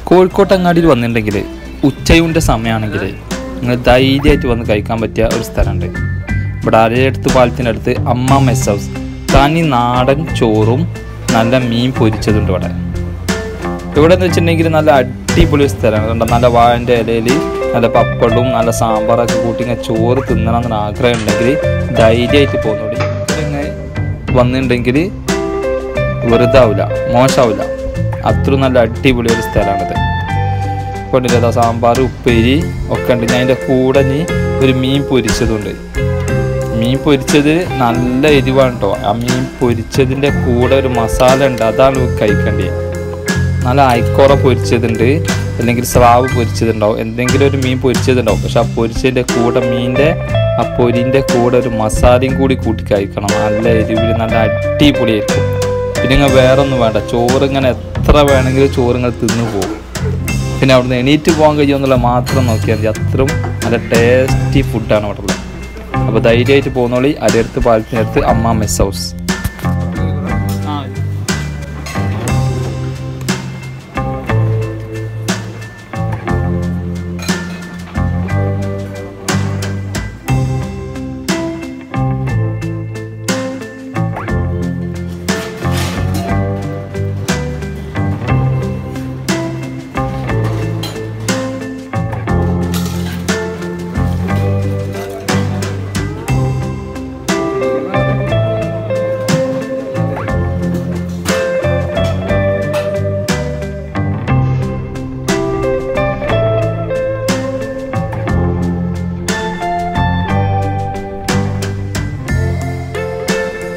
കോഴിക്കോട്ടങ്ങാടിയിൽ വന്നിട്ടുണ്ടെങ്കിൽ ഉച്ചയൂൻ്റെ സമയമാണെങ്കിൽ നിങ്ങൾ ധൈര്യമായിട്ട് വന്ന് കഴിക്കാൻ പറ്റിയ ഒരു സ്ഥലമുണ്ട് ഇവിടെ അരയടുത്ത് പാലത്തിൻ്റെ അടുത്ത് അമ്മ മെസ് ഹൗസ് തനി നാടൻ ചോറും നല്ല മീൻ പൊരിച്ചതുണ്ട് ഇവിടെ ഇവിടെ എന്ന് വെച്ചിട്ടുണ്ടെങ്കിൽ നല്ല അടിപൊളി ഒരു സ്ഥലമാണ് കണ്ടോ നല്ല വാഴൻ്റെ ഇലയിൽ നല്ല പപ്പടും നല്ല സാമ്പാറൊക്കെ കൂട്ടി ഇങ്ങനെ ചോറ് തിന്നണം എന്നൊരു ആഗ്രഹം ഉണ്ടെങ്കിൽ ധൈര്യമായിട്ട് പോകുന്നോടി ഇങ്ങനെ വന്നിട്ടുണ്ടെങ്കിൽ വെറുതെ ആവില്ല മോശമാവില്ല അത്ര നല്ല അടിപൊളി ഒരു സ്ഥലമാണിത് കൊണ്ടില്ല സാമ്പാർ ഉപ്പേരി ഒക്കെ ഉണ്ട് ഞാൻ അതിൻ്റെ കൂടെ ഇനി ഒരു മീൻ പൊരിച്ചതുണ്ട് മീൻ പൊരിച്ചത് നല്ല എരിവാണ് കേട്ടോ ആ മീൻ പൊരിച്ചതിൻ്റെ കൂടെ ഒരു മസാല ഉണ്ട് അതാണ് കഴിക്കേണ്ടത് നല്ല അയക്കോറ പൊരിച്ചതുണ്ട് അല്ലെങ്കിൽ സ്രാവ് പൊരിച്ചതുണ്ടാവും എന്തെങ്കിലും ഒരു മീൻ പൊരിച്ചതുണ്ടാവും പക്ഷെ ആ പൊരിച്ചതിൻ്റെ കൂടെ മീനിൻ്റെ ആ പൊരിൻ്റെ കൂടെ ഒരു മസാലയും കൂടി കൂട്ടി കഴിക്കണം നല്ല എരിവിൽ നല്ല അടിപൊളിയായിരിക്കും പിന്നെ ഇങ്ങനെ വേറെ ഒന്നും വേണ്ട ചോറ് ഇങ്ങനെ എത്ര വേണമെങ്കിലും ചോറ് ഇങ്ങനെ തിന്നു പോകും പിന്നെ അവിടുന്ന് എണീറ്റ് പോകാൻ കഴിയുമെന്നുള്ള മാത്രം നോക്കിയാൽ മതി അത്രയും നല്ല ടേസ്റ്റി ഫുഡാണ് അവിടെ ഉള്ളത് അപ്പോൾ ധൈര്യമായിട്ട് പോകുന്നോളി അരയടുത്ത് പാലത്തിനടുത്ത് അമ്മ മെസ് ഹൗസ്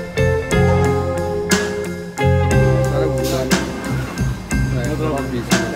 Cara,